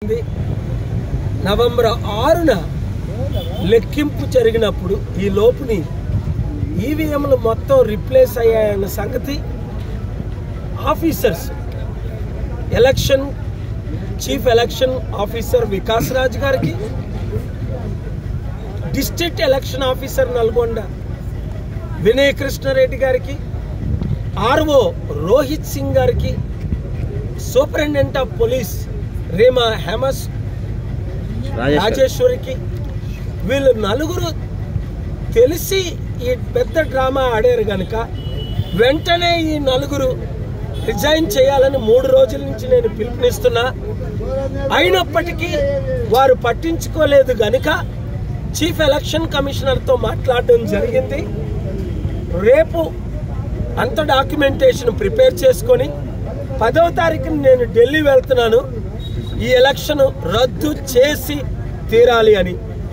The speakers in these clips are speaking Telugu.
ఉంది. నవంబర్ ఆరున లెక్కింపు జరిగినప్పుడు ఈ లోపుని ఈవీఎంలు మొత్తం రిప్లేస్ అయ్యాయన్న సంగతి officers election chief election officer Vikas Raj గారికి district election officer Nalgonda Vinay Krishna Reddy గారికి ఆర్ఓ రోహిత్ సింగ్ గారికి సూపరింటెండెంట్ ఆఫ్ పోలీస్ రేమా హేమస్ రాజేశ్వరికి వీళ్ళు నలుగురు తెలిసి ఈ పెద్ద డ్రామా ఆడారు గనుక వెంటనే ఈ నలుగురు రిజైన్ చేయాలని మూడు రోజుల నుంచి నేను పిలుపునిస్తున్నా అయినప్పటికీ వారు పట్టించుకోలేదు గనుక చీఫ్ ఎలక్షన్ కమిషనర్తో మాట్లాడడం జరిగింది రేపు అంత డాక్యుమెంటేషన్ ప్రిపేర్ చేసుకొని పదవ తారీఖున నేను ఢిల్లీ వెళ్తున్నాను ఈ ఎలక్షన్ రద్దు చేసి తీరాలి అని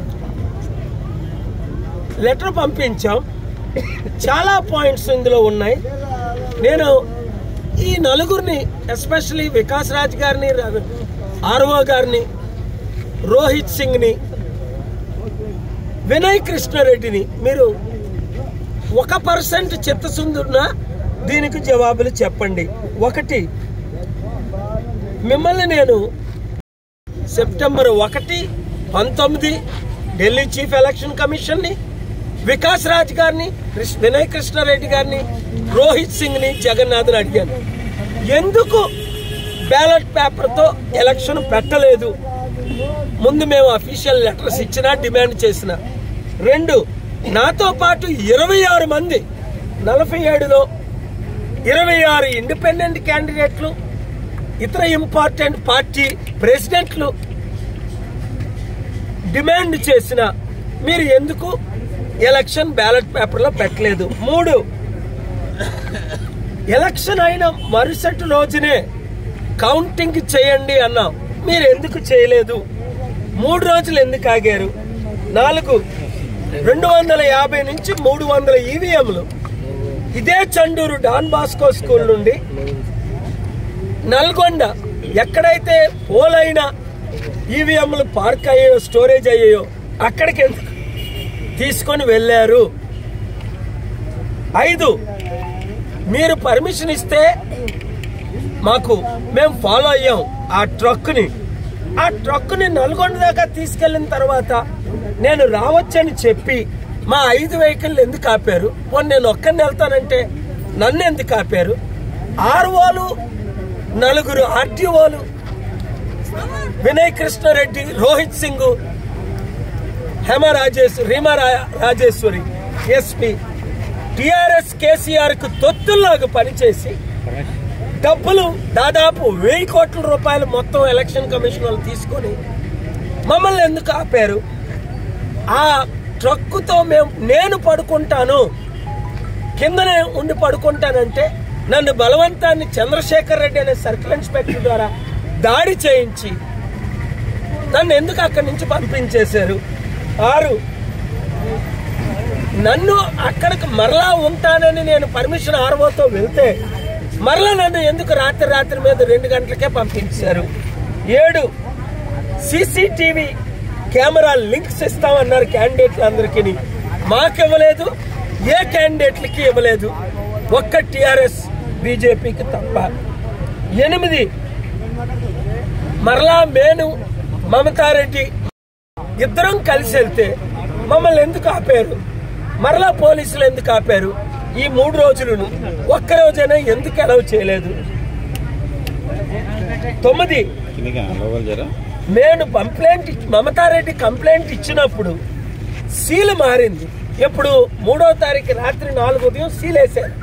లెటర్ పంపించాం చాలా పాయింట్స్ ఇందులో ఉన్నాయి నేను ఈ నలుగురిని ఎస్పెషలీ వికాస్ రాజ్ గారిని రవి- ఆర్ఓ గారిని రోహిత్ సింగ్ని వినయ్ కృష్ణారెడ్డిని మీరు ఒక పర్సెంట్ చిత్తశుద్ధున్న దీనికి జవాబులు చెప్పండి ఒకటి మిమ్మల్ని నేను సెప్టెంబర్ ఒకటి పంతొమ్మిది ఢిల్లీ చీఫ్ ఎలక్షన్ కమిషన్ని వికాస్ రాజ్ గారిని కృష్ణ- వినయ్ కృష్ణారెడ్డి గారిని రోహిత్ సింగ్ ని జగన్నాథ్ని అడిగాను ఎందుకు బ్యాలెట్ పేపర్తో ఎలక్షన్ పెట్టలేదు ముందు మేము అఫీషియల్ లెటర్స్ ఇచ్చినా డిమాండ్ చేసిన రెండు నాతో పాటు ఇరవై ఆరు మంది నలభై ఏడులో ఇరవై ఆరు ఇండిపెండెంట్ క్యాండిడేట్లు ఇతర ఇంపార్టెంట్ పార్టీ ప్రెసిడెంట్లు డిమాండ్ చేసిన మీరు ఎందుకు ఎలక్షన్ బ్యాలెట్ పేపర్లో పెట్టలేదు మూడు ఎలక్షన్ అయిన మరుసటి రోజునే కౌంటింగ్ చేయండి అన్నాం మీరు ఎందుకు చేయలేదు మూడు రోజులు ఎందుకు ఆగారు నాలుగు రెండు వందల యాభై నుంచి మూడు వందల ఈవీఎంలు ఇదే చండూరు డాన్ బాస్కో స్కూల్ నుండి నల్గొండ ఎక్కడైతే పోలైన ఈవీఎంలు పార్క్ అయ్యాయో స్టోరేజ్ అయ్యాయో అక్కడికి ఎందుకు తీసుకొని వెళ్ళారు ఐదు మీరు పర్మిషన్ ఇస్తే మాకు మేము ఫాలో అయ్యాం ఆ ట్రక్ని ఆ ట్రక్ని నల్గొండ దాకా తీసుకెళ్లిన తర్వాత నేను రావచ్చని చెప్పి మా ఐదు వెహికల్ ఎందుకు ఆపారు పోనీ నేను ఒక్కరిని వెళ్తానంటే నన్ను ఎందుకు ఆపారు ఆర్ఓలు నలుగురు ఆర్టీఓలు వినయ్ కృష్ణారెడ్డి రోహిత్ సింగ్ హేమ రాజేశ్ రీమా రా- రాజేశ్వరి ఎస్పీ టిఆర్ఎస్ కేసీఆర్ కు తొత్తుల్లాగా పనిచేసి డబ్బులు దాదాపు వెయ్యి కోట్ల రూపాయలు మొత్తం ఎలక్షన్ కమిషన్ వాళ్ళు తీసుకొని మమ్మల్ని ఎందుకు ఆపారు ఆ ట్రక్కుతో మేము నేను పడుకుంటాను కిందనే ఉండి పడుకుంటానంటే నన్ను బలవంతాన్ని చంద్రశేఖర్ రెడ్డి అనే సర్కిల్ ఇన్స్పెక్టర్ ద్వారా దాడి చేయించి నన్ను ఎందుకు అక్కడి నుంచి పంపించేశారు ఆరు నన్ను అక్కడికి మరలా ఉంటానని నేను పర్మిషన్ ఆర్వోతో వెళ్తే మరలా నన్ను ఎందుకు రాత్రి రాత్రి మీద రెండు గంటలకే పంపించారు ఏడు సీసీటీవీ కెమెరా లింక్స్ ఇస్తామన్నారు క్యాండిడేట్లు అందరికీ మాకు ఇవ్వలేదు ఏ క్యాండిడేట్లకి ఇవ్వలేదు ఒక్క టిఆర్ఎస్ బీజేపీకి తప్ప ఎనిమిది మరలా మేను మమతారెడ్డి ఇద్దరం కలిసి వెళ్తే మమ్మల్ని ఎందుకు ఆపారు మరలా పోలీసులు ఎందుకు ఆపారు ఈ మూడు రోజులను ఒక్క రోజైనా ఎందుకు అలౌ చేయలేదు తొమ్మిది నేను కంప్లైంట్ ఇచ్చి- మమతారెడ్డి కంప్లైంట్ ఇచ్చినప్పుడు సీల్ మారింది ఎప్పుడు మూడో తారీఖు రాత్రి నాలుగు ఉదయం సీల్ వేశారు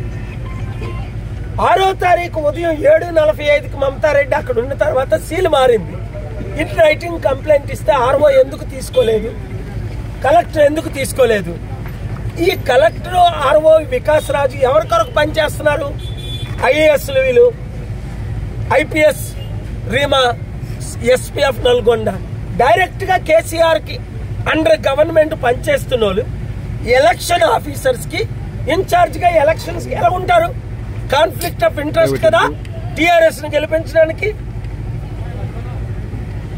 ఆరో తారీఖు ఉదయం ఏడు నలభై ఐదుకి మమతారెడ్డి అక్కడ ఉన్న తర్వాత సీల్ మారింది ఇన్ రైటింగ్ కంప్లైంట్ ఇస్తే ఆర్ఓ ఎందుకు తీసుకోలేదు కలెక్టర్ ఎందుకు తీసుకోలేదు ఈ కలెక్టర్ ఆర్ఓ వికాస్ రాజు ఎవరి కొరకు పనిచేస్తున్నారు ఐఏఎస్లు వీళ్ళు IPS Rema SPF Nalgonda direct గా కేసీఆర్ కి అండర్ గవర్నమెంట్ పనిచేస్తున్న వాళ్ళు ఎలక్షన్ ఆఫీసర్స్ కి ఇన్ఛార్జ్ గా ఎలక్షన్స్ కి ఎలా ఉంటారు కాన్ఫ్లిక్ట్ ఆఫ్ ఇంట్రెస్ట్ కదా టిఆర్ఎస్ ని గెలిపించడానికి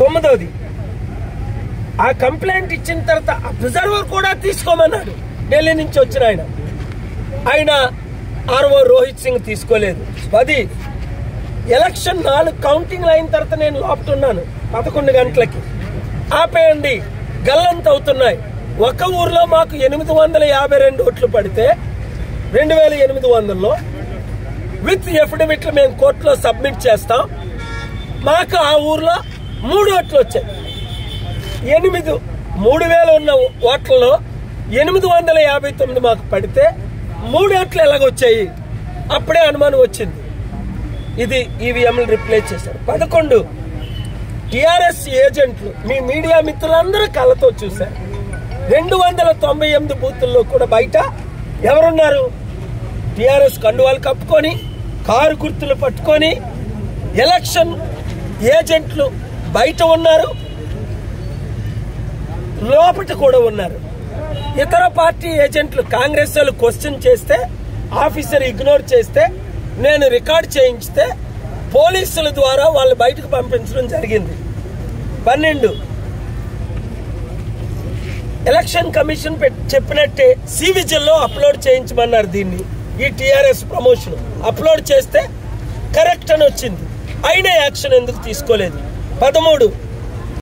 తొమ్మిదోది ఆ కంప్లైంట్ ఇచ్చిన తర్వాత అబ్జర్వర్ కూడా తీసుకోమన్నాడు ఢిల్లీ నుంచి వచ్చిన ఆయన ఆయన ఆర్ఓ రోహిత్ సింగ్ తీసుకోలేదు పది ఎలక్షన్ నాలుగు కౌంటింగ్ అయిన తర్వాత నేను లోపటున్నాను పదకొండు గంటలకి ఆపేయండి గల్లంత అవుతున్నాయి ఒక ఊర్లో మాకు ఎనిమిది వందల యాభై రెండు ఓట్లు పడితే రెండు వేల ఎనిమిది వందల్లో విత్ ఎఫిడవిట్లు మేము కోర్టులో సబ్మిట్ చేస్తాం మాకు ఆ ఊర్లో మూడు ఓట్లు వచ్చాయి ఎనిమిది మూడు వేలు ఉన్న ఓట్లలో ఎనిమిది వందల యాభై తొమ్మిది మాకు పడితే మూడు ఓట్లు ఎలాగొచ్చాయి అప్పుడే అనుమానం వచ్చింది ఇది ఈవీఎంలు రిప్లేస్ చేశారు పదకొండు టిఆర్ఎస్ ఏజెంట్లు మీ మీడియా మిత్రులందరూ కళ్ళతో చూశారు రెండు వందల తొంభై ఎనిమిది బూతుల్లో కూడా బయట ఎవరున్నారు టిఆర్ఎస్ కండువాలు కప్పుకొని కారు గుర్తులు పట్టుకొని ఎలక్షన్ ఏజెంట్లు బయట ఉన్నారు లోపట కూడా ఉన్నారు ఇతర పార్టీ ఏజెంట్లు కాంగ్రెస్ వాళ్ళు క్వశ్చన్ చేస్తే ఆఫీసర్ ఇగ్నోర్ చేస్తే నేను రికార్డ్ చేయించితే పోలీసుల ద్వారా వాళ్ళు బయటకు పంపించడం జరిగింది పన్నెండు ఎలక్షన్ కమిషన్ పెట్- చెప్పినట్టే సివిజిల్లో అప్లోడ్ చేయించమన్నారు దీన్ని ఈ టిఆర్ఎస్ ప్రమోషన్ అప్లోడ్ చేస్తే కరెక్ట్ అని వచ్చింది అయినా యాక్షన్ ఎందుకు తీసుకోలేదు పదమూడు